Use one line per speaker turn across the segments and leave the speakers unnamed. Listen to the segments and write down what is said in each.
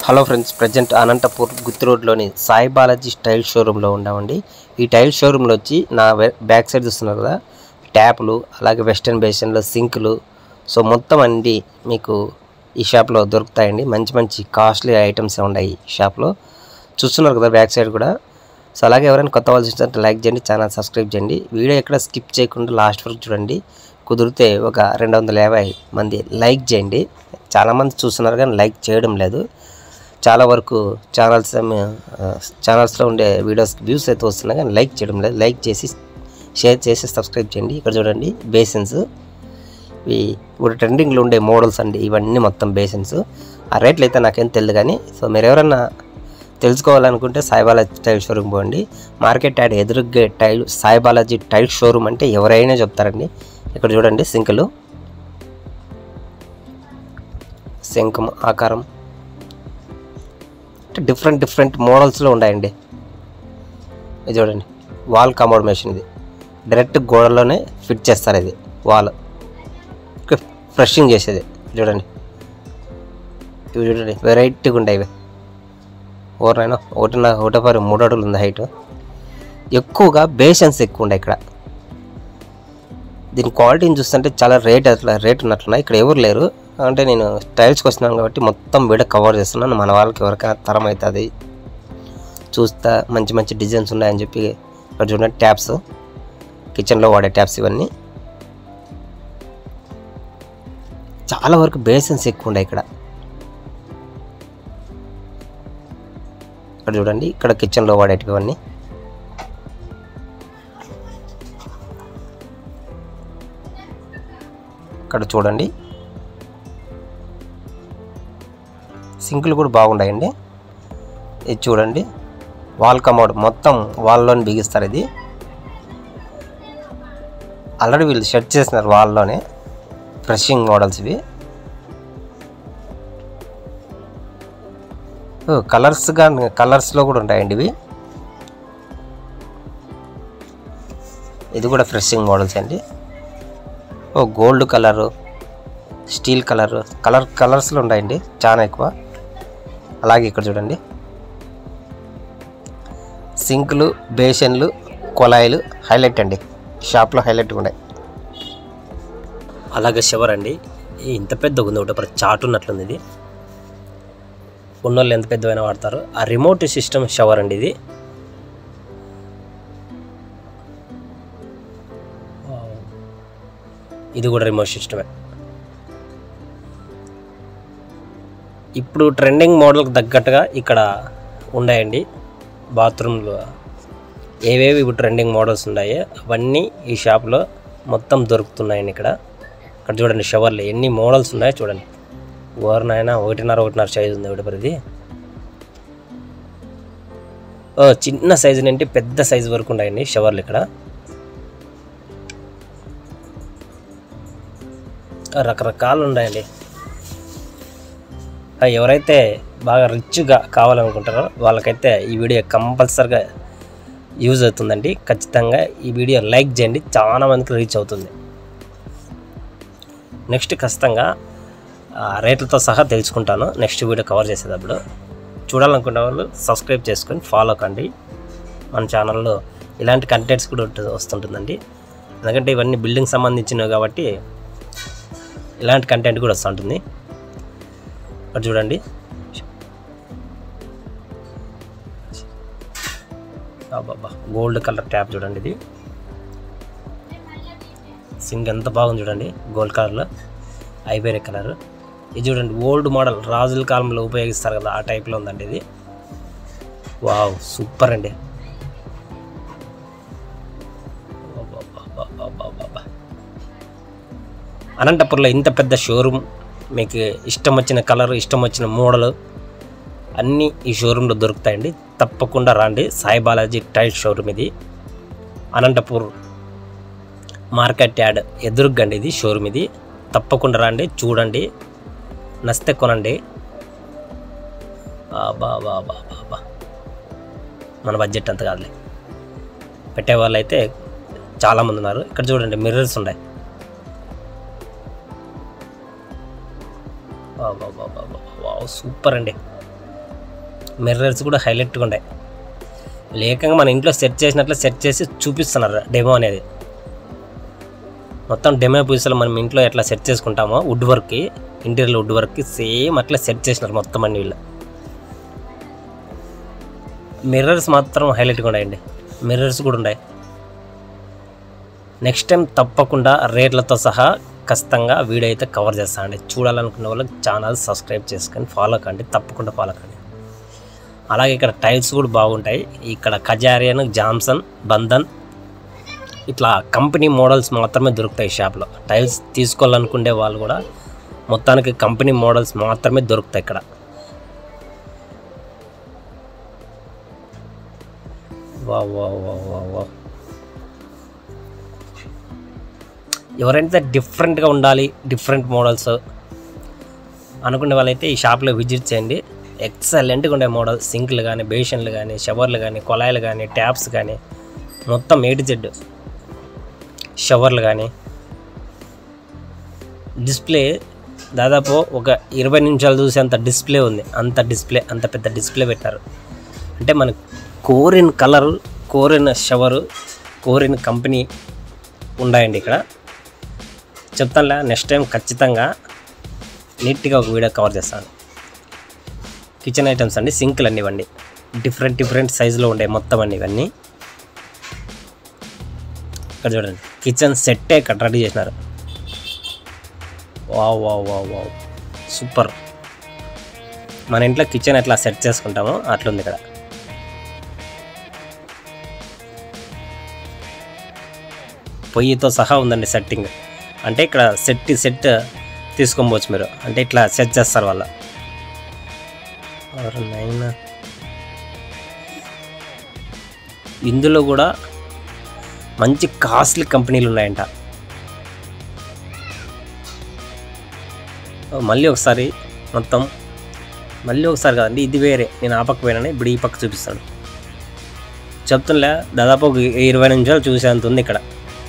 Hello friends present Anantapur Gooty రోడ్లోని Sai Balaji tile షోరూంలో ఉన్నామండి ఈ టైల్ షోరూంలో వచ్చి నా వె- బ్యాక్ సైడ్ చూస్తున్నారు కదా ట్యాపులు అలాగే వెస్టర్న్ బేసిన్లు సింకులు సో మొత్తం అన్ని మీకు ఈ షాప్లో దొరుకుతాయండి మంచి మంచి కాస్ట్లీ ఐటమ్స్ ఉన్నాయి ఈ షాప్లో చూస్తున్నారు కదా బ్యాక్ సైడ్ కూడా సో అలాగే ఎవరైనా కొత్త వాళ్ళు చూస్తే లైక్ చేయండి ఛానల్ సబ్స్క్రైబ్ చేయండి వీడియో ఎక్కడ స్కిప్ చేయకుండా లాస్ట్ వరకు చూడండి కుదిరితే ఒక రెండు వందల యాభై మంది లైక్ చేయండి చాలామంది చూస్తున్నారు కానీ లైక్ చేయడం లేదు చాలా వరకు ఛానల్స్ ఛానల్స్లో ఉండే వీడియోస్ వ్యూస్ అయితే వస్తున్నాయి కానీ లైక్ చేయడం లేదు లైక్ చేసి షేర్ చేసి సబ్స్క్రైబ్ చేయండి ఇక్కడ చూడండి బేసిన్స్ ఇవి ఇప్పుడు ట్రెండింగ్లో ఉండే మోడల్స్ అండి ఇవన్నీ మొత్తం బేసిన్స్ ఆ రేట్లు అయితే నాకేం తెలియదు కానీ సో మీరు ఎవరన్నా తెలుసుకోవాలనుకుంటే సాయిబాలాజీ టైల్ షోరూమ్ పోండి మార్కెట్ యాడ్ ఎదురుగ్గే టైల్ సాయిబాలాజీ టైల్ షోరూమ్ అంటే ఎవరైనా చెప్తారండి ఇక్కడ చూడండి సింకులు శంఖం ఆకారం అంటే డిఫరెంట్ డిఫరెంట్ మోడల్స్లో ఉన్నాయండి ఇది చూడండి వాల్ కమోడ్ మెషిన్ ఇది డైరెక్ట్ గోడలోనే ఫిట్ చేస్తారు ఇది వాల్ ఫ్రెషింగ్ చేసేది చూడండి ఇవి చూడండి వెరైటీగా ఉంటాయి ఇవి ఓరనైనా ఒకటిన్నర ఒకటిన్నర మూడు అడుగులు ఉంది హైట్ ఎక్కువగా బేషన్స్ ఎక్కువ ఉన్నాయి ఇక్కడ దీని క్వాలిటీని చూస్తుంటే చాలా రేట్ అట్లా రేట్ ఉన్నట్లున్నాయి ఇక్కడ ఎవరు లేరు అంటే నేను టైల్స్కి వస్తున్నాను కాబట్టి మొత్తం వీడియో కవర్ చేస్తున్నాను మన వాళ్ళకి ఎవరికైనా తరం అవుతుంది చూస్తా మంచి మంచి డిజైన్స్ ఉన్నాయని చెప్పి ఇక్కడ చూడండి ట్యాప్స్ కిచెన్లో వాడే ట్యాప్స్ ఇవన్నీ చాలా వరకు బేసిన్స్ ఎక్కువ ఉన్నాయి ఇక్కడ ఇక్కడ చూడండి ఇక్కడ కిచెన్లో వాడేటివన్నీ ఇక్కడ చూడండి సింకులు కూడా బాగున్నాయండి ఇది చూడండి వాల్ కమోడ్ మొత్తం వాల్లోనే బిగిస్తారు ఇది ఆల్రెడీ వీళ్ళు షెడ్ చేసినారు వాల్లోనే ఫ్రెషింగ్ మోడల్స్ ఇవి కలర్స్గా కలర్స్లో కూడా ఉంటాయండి ఇవి ఇది కూడా ఫ్రెషింగ్ మోడల్స్ అండి ఓ gold colour steel colour colour కలర్స్లో ఉన్నాయండి చాలా ఎక్కువ అలాగే ఇక్కడ చూడండి సింకులు బేషన్లు కొలాయిలు హైలైట్ అండి షాప్లో హైలైట్ ఉన్నాయి అలాగే షవర్ అండి ఈ ఇంత పెద్ద ఉంది ఒకటి ఒకటి చాటు ఉన్నట్లుంది ఇది ఉన్నోళ్ళు ఎంత పెద్దవైనా వాడతారు ఆ రిమోట్ సిస్టమ్ షవర్ అండి ఇది ఇది కూడా రిమోట్ సిస్టమే ఇప్పుడు ట్రెండింగ్ మోడల్కి తగ్గట్టుగా ఇక్కడ ఉన్నాయండి బాత్రూమ్లో ఏవేవి ఇప్పుడు ట్రెండింగ్ మోడల్స్ ఉన్నాయో అవన్నీ ఈ షాప్లో మొత్తం దొరుకుతున్నాయండి ఇక్కడ ఇక్కడ చూడండి షవర్లు ఎన్ని మోడల్స్ ఉన్నాయో చూడండి ఓరనైనా ఒకటిన్నర ఒకటిన్నర సైజు ఉంది ఒకటి పరిది ఓ చిన్న సైజు నుండి పెద్ద సైజు వరకు ఉన్నాయండి షవర్లు ఇక్కడ రకరకాలు ఉన్నాయండి ఆ, ఎవరైతే బాగా రిచ్గా కావాలనుకుంటారో వాళ్ళకైతే ఈ వీడియో కంపల్సరిగా యూజ్ అవుతుందండి ఖచ్చితంగా ఈ వీడియో లైక్ చేయండి చాలా మందికి రీచ్ అవుతుంది నెక్స్ట్ ఖచ్చితంగా ఆ, రేట్లతో సహా తెలుసుకుంటాను నెక్స్ట్ వీడియో కవర్ చేసేటప్పుడు చూడాలనుకునే వాళ్ళు సబ్స్క్రైబ్ చేసుకొని ఫాలో కండి మన ఛానల్లో ఇలాంటి కంటెంట్స్ కూడా ఉంటు- వస్తుంటుందండి ఎందుకంటే ఇవన్నీ బిల్డింగ్ సంబంధించినవి కాబట్టి ఇలాంటి కంటెంట్ కూడా వస్తుంటుంది ఇక్కడ చూడండి బాబా గోల్డ్ కలర్ ట్యాప్ చూడండి ఇది సింగ్ ఎంత బాగుంది చూడండి గోల్డ్ కలర్లో ఐబేరే కలర్ ఇది చూడండి ఓల్డ్ మోడల్ రాజుల కాలంలో ఉపయోగిస్తారు కదా ఆ టైప్లో ఉందండి ఇది వావ్ సూపర్ అండి అబ్బబ్బబ్బబ్బబ్బబ్బబ్బ. అనంతపురంలో ఇంత పెద్ద షోరూమ్ మీకు ఇష్టం వచ్చిన కలర్ ఇష్టం వచ్చిన మోడల్ అన్నీ ఈ షోరూంలో దొరుకుతాయండి తప్పకుండా రండి సాయి బాలాజీ టైల్ షోరూమ్ ఇది అనంతపూర్ మార్కెట్ యార్డ్ ఎదురుగండి ఇది షోరూమ్ ఇది తప్పకుండా రండి చూడండి నస్తే కొనండి బా బా బా బా బా మన బడ్జెట్ అంత కాదులే పెట్టే వాళ్ళు అయితే చాలామంది ఉన్నారు ఇక్కడ చూడండి మిర్రర్స్ ఉన్నాయి వావ్ సూపర్ అండి మిర్రర్స్ కూడా హైలైట్గా ఉన్నాయి లేకంగా మన ఇంట్లో సెట్ చేసినట్లు సెట్ చేసి చూపిస్తున్నారు డెమో అనేది మొత్తం డెమో పీసులు మనం ఇంట్లో ఎట్లా సెట్ చేసుకుంటామో వుడ్ వర్క్కి ఇంటీరియర్ వుడ్ వర్క్కి సేమ్ అట్లా సెట్ చేసినారు మొత్తం అన్ని వీళ్ళు మిర్రర్స్ మాత్రం హైలైట్గా ఉన్నాయండి మిర్రర్స్ కూడా ఉన్నాయి నెక్స్ట్ టైం తప్పకుండా రేట్లతో సహా ఖచ్చితంగా వీడియో అయితే కవర్ చేస్తానండి చూడాలనుకున్న వాళ్ళకి ఛానల్ సబ్స్క్రైబ్ చేసుకొని ఫాలో కండి తప్పకుండా ఫాలో కండి అలాగే ఇక్కడ టైల్స్ కూడా బాగుంటాయి ఇక్కడ కజారియన్ జామ్సన్ బంధన్ ఇట్లా కంపెనీ మోడల్స్ మాత్రమే దొరుకుతాయి షాప్లో టైల్స్ తీసుకోవాలనుకునే వాళ్ళు కూడా మొత్తానికి కంపెనీ మోడల్స్ మాత్రమే దొరుకుతాయి ఇక్కడ వా వా వా వా వా ఎవరైతే డిఫరెంట్గా ఉండాలి డిఫరెంట్ మోడల్స్ అనుకునే వాళ్ళైతే ఈ షాప్లో విజిట్ చేయండి ఎక్సలెంట్గా ఉండే మోడల్ సింక్లు కానీ బేషన్లు కానీ షవర్లు కానీ కొలాయిలు కానీ ట్యాప్స్ కానీ మొత్తం ఏ టు జెడ్ షవర్లు కానీ డిస్ప్లే దాదాపు ఒక ఇరవై నిమిషాలు చూసేంత డిస్ప్లే ఉంది అంత డిస్ప్లే అంత పెద్ద డిస్ప్లే పెట్టారు అంటే మన కోరిన కలర్ కోరిన షవరు కోరిన కంపెనీ ఉన్నాయండి ఇక్కడ చెప్తానులే నెక్స్ట్ టైం ఖచ్చితంగా నీట్గా ఒక వీడియో కవర్ చేస్తాను కిచెన్ ఐటమ్స్ అండి సింకులు అన్నీ ఇవ్వండి డిఫరెంట్ డిఫరెంట్ సైజులో ఉండే మొత్తం అన్ని ఇవన్నీ ఇక్కడ చూడండి కిచెన్ సెట్టే ఇక్కడ రెడీ చేసినారు wow wow wow wow super మన ఇంట్లో కిచెన్ ఎట్లా సెట్ చేసుకుంటామో అట్లుంది ఇక్కడ పొయ్యితో సహా ఉందండి సెట్టింగ్ అంటే ఇక్కడ సెట్ సెట్ తీసుకోవచ్చు మీరు అంటే ఇట్లా సెట్ చేస్తారు వాళ్ళ ఆరు నైన్ ఇందులో కూడా మంచి కాస్ట్లీ కంపెనీలు ఉన్నాయంట ఓ, మళ్ళీ ఒకసారి మొత్తం మళ్ళీ ఒకసారి కదండి ఇది వేరే నేను ఆ పక్క పోయినా ఇప్పుడు ఈ పక్క చూపిస్తాను చెప్తున్నా దాదాపు ఒక ఇరవై నిమిషాలు చూసేంత ఉంది ఇక్కడ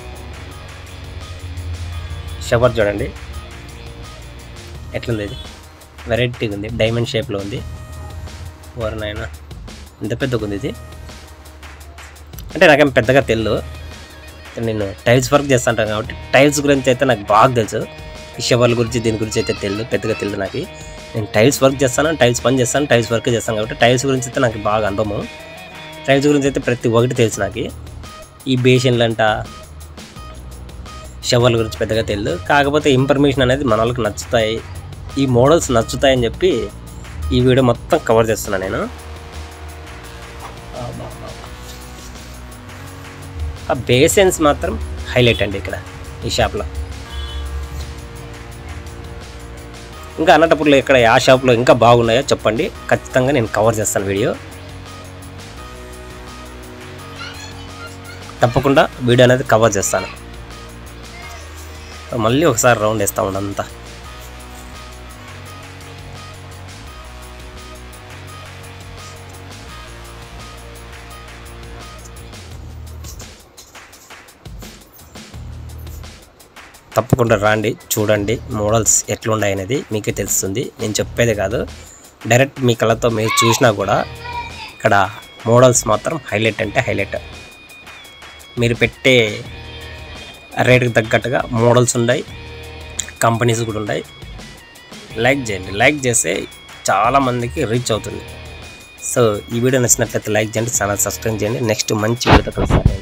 షవర్ చూడండి ఎట్లుంది ఇది వెరైటీగా ఉంది డైమండ్ షేప్లో ఉంది ఓర్ నాయన ఇంత పెద్దగా ఉంది ఇది అంటే నాకేం పెద్దగా తెలియదు నేను టైల్స్ వర్క్ చేస్తుంటాను కాబట్టి టైల్స్ గురించి అయితే నాకు బాగా తెలుసు ఈ షవర్ల గురించి దీని గురించి అయితే తెలియదు పెద్దగా తెలియదు నాకు నేను టైల్స్ వర్క్ చేస్తాను టైల్స్ పని చేస్తాను టైల్స్ వర్క్ చేస్తాను కాబట్టి టైల్స్ గురించి అయితే నాకు బాగా అనుభవం టైల్స్ గురించి అయితే ప్రతి ఒక్కటి తెలుసు నాకు ఈ బేషన్లు అంట షవర్ల గురించి పెద్దగా తెలియదు కాకపోతే ఇన్ఫర్మేషన్ అనేది మన వాళ్ళకి నచ్చుతాయి ఈ మోడల్స్ నచ్చుతాయని చెప్పి ఈ వీడియో మొత్తం కవర్ చేస్తున్నాను నేను ఆ బేసెన్స్ మాత్రం హైలైట్ అండి ఇక్కడ ఈ షాప్లో ఇంకా అనంతపూర్లో ఇక్కడ ఆ షాప్లో ఇంకా బాగున్నాయో చెప్పండి ఖచ్చితంగా నేను కవర్ చేస్తాను వీడియో తప్పకుండా వీడియో అనేది కవర్ చేస్తాను మళ్ళీ ఒకసారి రౌండ్ వేస్తా ఉండంతా తప్పకుండా రాండి చూడండి మోడల్స్ ఎట్లున్నాయి అనేది మీకే తెలుస్తుంది నేను చెప్పేది కాదు డైరెక్ట్ మీ కళ్ళతో మీరు చూసినా కూడా ఇక్కడ మోడల్స్ మాత్రం హైలైట్ అంటే హైలైట్ మీరు పెట్టే రేటుకి తగ్గట్టుగా మోడల్స్ ఉన్నాయి కంపెనీస్ కూడా ఉన్నాయి లైక్ చేయండి లైక్ చేస్తే చాలామందికి రీచ్ అవుతుంది సో ఈ వీడియో నచ్చినట్లయితే లైక్ చేయండి ఛానల్ సబ్స్క్రైబ్ చేయండి నెక్స్ట్ మంచి వీడియోతో కలుస్తాను